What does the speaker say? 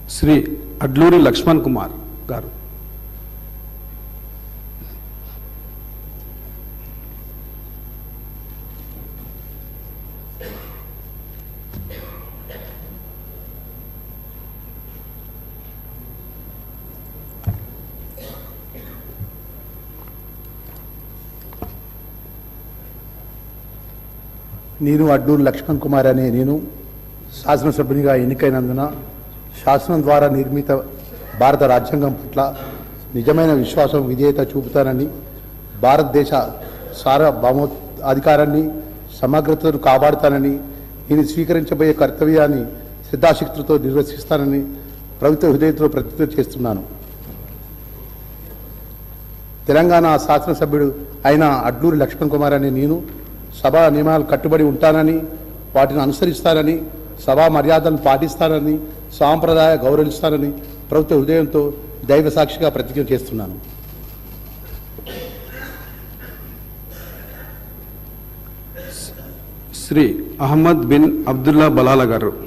శ్రీ అడ్లూరి లక్ష్మణ్ కుమార్ గారు నేను అడ్డూరు లక్ష్మణ్ కుమార్ అనే నేను శాసనసభ్యునిగా ఎన్నికైనందున శాసనం ద్వారా నిర్మిత భారత రాజ్యాంగం పట్ల నిజమైన విశ్వాసం విధేయత చూపుతానని భారతదేశ సార్వభౌమ అధికారాన్ని సమగ్రతను కాపాడుతానని నేను స్వీకరించబోయే కర్తవ్యాన్ని శ్రద్ధాశక్తులతో నిర్వర్తిస్తానని ప్రభుత్వ హృదయంతో ప్రతిజ్ఞ చేస్తున్నాను తెలంగాణ శాసనసభ్యుడు అయిన అడ్లూరి లక్ష్మణ్ కుమార్ అనే నేను సభా నియమాలు కట్టుబడి ఉంటానని వాటిని అనుసరిస్తానని సభా మర్యాదలను పాటిస్తానని సాంప్రదాయ గౌరవిస్తానని ప్రభుత్వ హృదయంతో దైవ సాక్షిగా ప్రతిజ్ఞ చేస్తున్నాను శ్రీ అహ్మద్ బిన్ అబ్దుల్లా బలాల గారు